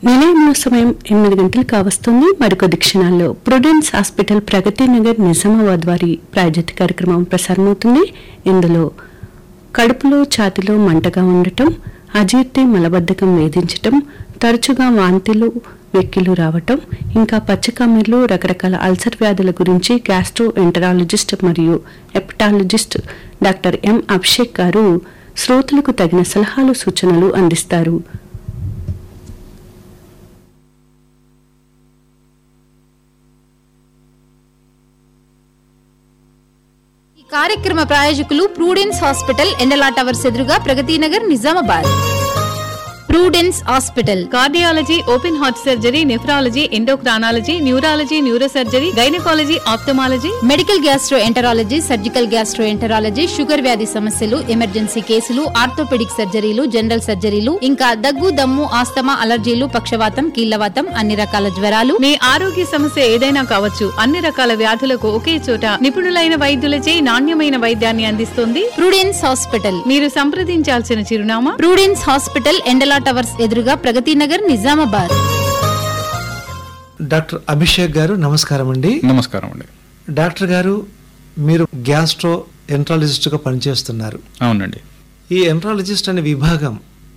నిలయంలో సమయం ఎనిమిది గంటలు కావస్తుంది మరికొద్ది క్షణాల్లో ప్రుడెన్స్ హాస్పిటల్ ప్రగతి నగర్ నిజామాబాద్ వారి ప్రాయోజిత కార్యక్రమం ప్రసారమవుతుంది ఇందులో కడుపులో ఛాతిలో మంటగా ఉండటం అజీర్తి మలబద్ధకం వేధించటం తరచుగా వాంతులు వెక్కిలు రావటం ఇంకా పచ్చకమ్మెర్లు రకరకాల అల్సర్ వ్యాధుల గురించి గ్యాస్ట్రో ఎంటరాలజిస్ట్ మరియు ఎపటాలజిస్ట్ డాక్టర్ ఎం అభిషేక్ గారు శ్రోతలకు తగిన సలహాలు సూచనలు అందిస్తారు ఈ కార్యక్రమ ప్రాయోజకులు ప్రూడెన్స్ హాస్పిటల్ ఎండలా టవర్స్ ఎదురుగా Pragathi Nagar Nizamabad Prudence hospital cardiology open heart surgery nephrology endocrinology neurology neurosurgery gynaecology ophthalmology medical gastroenterology surgical gastroenterology sugar వ్యాధి సమస్యలు ఎమర్జెన్సీ కేసులు ఆర్థోపెడిక్ సర్జరీలు జనరల్ సర్జరీలు ఇంకా దగ్గు దమ్ము ఆస్తమా అలర్జీలు పక్షవాతం కీళ్లవాతం అన్ని రకాల జ్వరాలు మీ ఆరోగ్య సమస్య ఏదైనా కావచ్చు అన్ని రకాల వ్యాధులకు ఒకే చోట నిపుణులైన వైద్యులచే నాణ్యమైన వైద్యాన్ని అందిస్తుంది ప్రూడెన్స్ హాస్పిటల్ మీరు సంప్రదించాల్సిన చిరునామా ప్రూడెన్స్ హాస్పిటల్ ఎండలా టవర్స్ ఎదురుగా ప్రగతి నగర్ నిజామాబాద్ డాక్టర్ అభిషేక్ గారు నమస్కారం అండి నమస్కారం అండి డాక్టర్ గారు మీరు గ్యాస్ట్రో ఎంట్రాలజిస్ట్గా పనిచేస్తున్నారు అవునండి ఈ ఎంట్రాలజిస్ట్ అనే విభాగం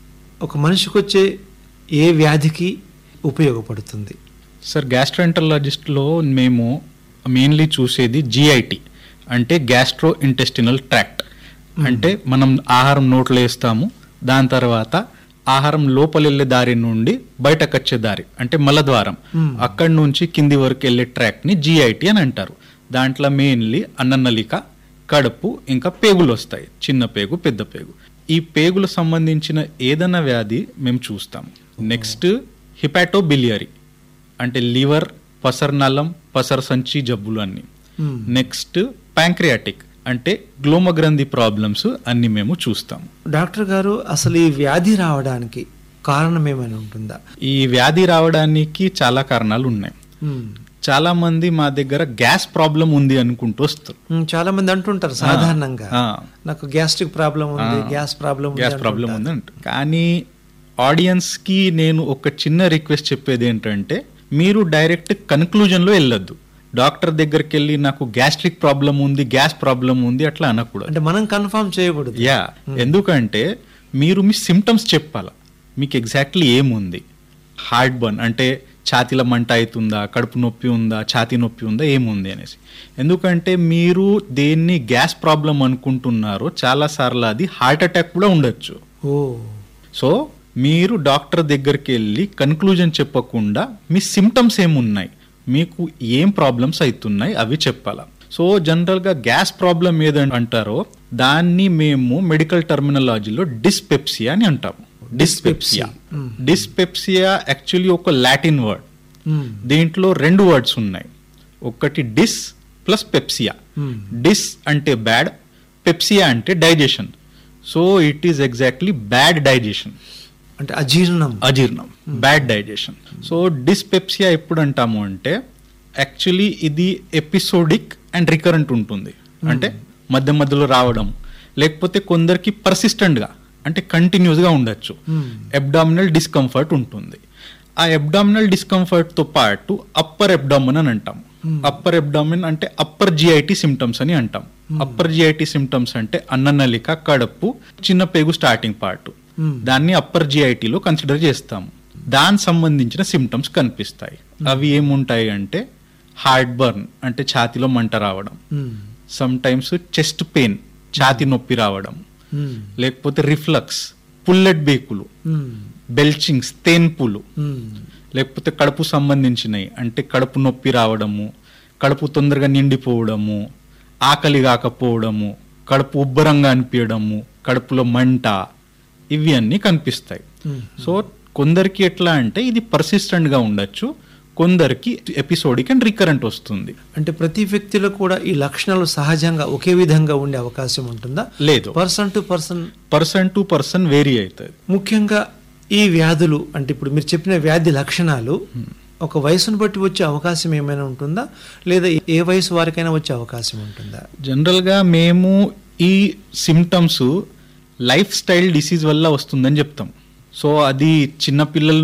ఒక మనిషికి వచ్చే ఏ వ్యాధికి ఉపయోగపడుతుంది సార్ గ్యాస్ట్రోఎంటరాలజిస్ట్లో మేము మెయిన్లీ చూసేది జిఐటి అంటే గ్యాస్ట్రో ఇంటెస్టినల్ ట్రాక్ట్ అంటే మనం ఆహారం నోట్లో వేస్తాము దాని తర్వాత ఆహారం లోపల వెళ్ళే దారి నుండి బయటకు వచ్చే దారి అంటే మలద్వారం అక్కడి నుంచి కింది వరకు వెళ్ళే ట్రాక్ట్ ని జిఐటి అని అంటారు దాంట్లో మెయిన్లీ అన్ననలిక కడుపు ఇంకా పేగులు వస్తాయి చిన్న పేగు పెద్ద పేగు ఈ పేగులు సంబంధించిన ఏదైనా వ్యాధి మేము చూస్తాం నెక్స్ట్ హిపాటోబిలియరీ అంటే లివర్ పసర్నలం పసర సంచి జబ్బులు అన్ని నెక్స్ట్ ప్యాంక్రియాటిక్ అంటే గ్లోమగ్రంథి ప్రాబ్లమ్స్ అన్ని మేము చూస్తాం డాక్టర్ గారు అసలు ఈ వ్యాధి రావడానికి కారణం ఏమైనా ఉంటుందా ఈ వ్యాధి రావడానికి చాలా కారణాలు ఉన్నాయి మ్మ్. చాలా మంది మా దగ్గర గ్యాస్ ప్రాబ్లం ఉంది అనుకుంటూ వస్తారు మ్మ్, చాలా మంది అంటుంటారు సాధారణంగా ఆ. నాకు గ్యాస్ట్రిక్ ప్రాబ్లం ఉంది గ్యాస్ ప్రాబ్లం ఉంది గ్యాస్ ప్రాబ్లం అంటుంటారు. ఉంది అంట కానీ ఆడియన్స్ కి నేను ఒక చిన్న రిక్వెస్ట్ చెప్పేది ఏంటంటే మీరు డైరెక్ట్ కన్క్లూజన్ లో వెళ్ళొద్దు డాక్టర్ దగ్గరికి వెళ్ళి నాకు గ్యాస్ట్రిక్ ప్రాబ్లం ఉంది గ్యాస్ ప్రాబ్లం ఉంది అట్లా అనకూడదు అంటే మనం కన్ఫర్మ్ చేయకూడదు యా ఎందుకంటే మీరు మీ సిమ్టమ్స్ చెప్పాల మీకు ఎగ్జాక్ట్లీ ఏముంది హార్ట్ బర్న్ అంటే ఛాతీలో మంట అవుతుందా కడుపు నొప్పి ఉందా ఛాతీ నొప్పి ఉందా ఏముంది అనేసి ఎందుకంటే మీరు దేన్ని గ్యాస్ ప్రాబ్లం అనుకుంటున్నారో చాలా సార్లు అది హార్ట్ అటాక్ కూడా ఉండొచ్చు ఓ సో మీరు డాక్టర్ దగ్గరికి వెళ్ళి కన్క్లూజన్ చెప్పకుండా మీ సిమ్టమ్స్ ఏమున్నాయి మీకు ఏం ప్రాబ్లమ్స్ అవుతున్నాయి అవి చెప్పాలా సో జనరల్గా గ్యాస్ ప్రాబ్లం ఏదంటారో అంటారో దాన్ని మేము మెడికల్ టర్మినాలజీలో డిస్పెప్సియా అని అంటాము డిస్పెప్సియా డిస్పెప్సియా యాక్చువల్లీ ఒక లాటిన్ వర్డ్ మ్మ్. దీంట్లో రెండు వర్డ్స్ ఉన్నాయి ఒకటి డిస్ ప్లస్ పెప్సియా డిస్ అంటే బ్యాడ్ పెప్సియా అంటే digestion so it is exactly bad digestion అంటే అజీర్ణం అజీర్ణం బ్యాడ్ డైజెషన్ సో డిస్పెప్సియా ఎప్పుడు అంటాము అంటే యాక్చువల్లీ ఇది ఎపిసోడిక్ అండ్ రికరెంట్ ఉంటుంది అంటే మధ్య మధ్యలో రావడం లేకపోతే కొందరికి persistent గా అంటే continuous గా ఉండొచ్చు అబ్డామినల్ డిస్కంఫర్ట్ ఉంటుంది ఆ అబ్డామినల్ డిస్కంఫర్ట్ తో పాటు అప్పర్ అబ్డామిన్ అని అంటాం అప్పర్ అబ్డామిన్ అంటే అప్పర్ జిఐటి సిమ్టమ్స్ అని అంటాం అప్పర్ జిఐటి సిమ్టమ్స్ అంటే అన్ననలిక కడుపు చిన్న పేగు స్టార్టింగ్ పార్ట్ దాన్ని అప్పర్ జిఐటిలో కన్సిడర్ చేస్తాము దాని సంబంధించిన సిమ్టమ్స్ కనిపిస్తాయి అవి ఏముంటాయి అంటే హార్ట్ బర్న్ అంటే ఛాతిలో మంట రావడం మ్మ్. సమ్ టైమ్స్ చెస్ట్ పెయిన్ ఛాతి నొప్పి రావడం మ్మ్. లేకపోతే రిఫ్లక్స్ పుల్లెట్ బేకులు మ్మ్. బెల్చింగ్స్ తేన్పులు మ్మ్. లేకపోతే కడుపు సంబంధించినవి అంటే కడుపు నొప్పి రావడము కడుపు తొందరగా నిండిపోవడము ఆకలి కాకపోవడము కడుపు ఉబ్బరంగా అనిపించడము కడుపులో మంట ఇవి అన్నీ కనిపిస్తాయి సో కొందరికి ఎట్లా అంటే ఇది persistent గా ఉండొచ్చు కొందరికి ఎపిసోడిక్ అండ్ రికరెంట్ వస్తుంది అంటే ప్రతి వ్యక్తిలో కూడా ఈ లక్షణాలు సహజంగా ఒకే విధంగా ఉండే అవకాశం ఉంటుందా లేదు person to person person to person vary అవుతుంది ముఖ్యంగా ఈ వ్యాధులు అంటే ఇప్పుడు మీరు చెప్పిన వ్యాధి లక్షణాలు ఒక వయసును బట్టి వచ్చే అవకాశం ఏమైనా ఉంటుందా లేదా ఏ వయసు వారికైనా వచ్చే అవకాశం ఉంటుందా జనరల్గా మేము ఈ సిమ్టమ్స్ లైఫ్ స్టైల్ డిసీజ్ వల్ల వస్తుందని చెప్తాం సో అది చిన్నపిల్లల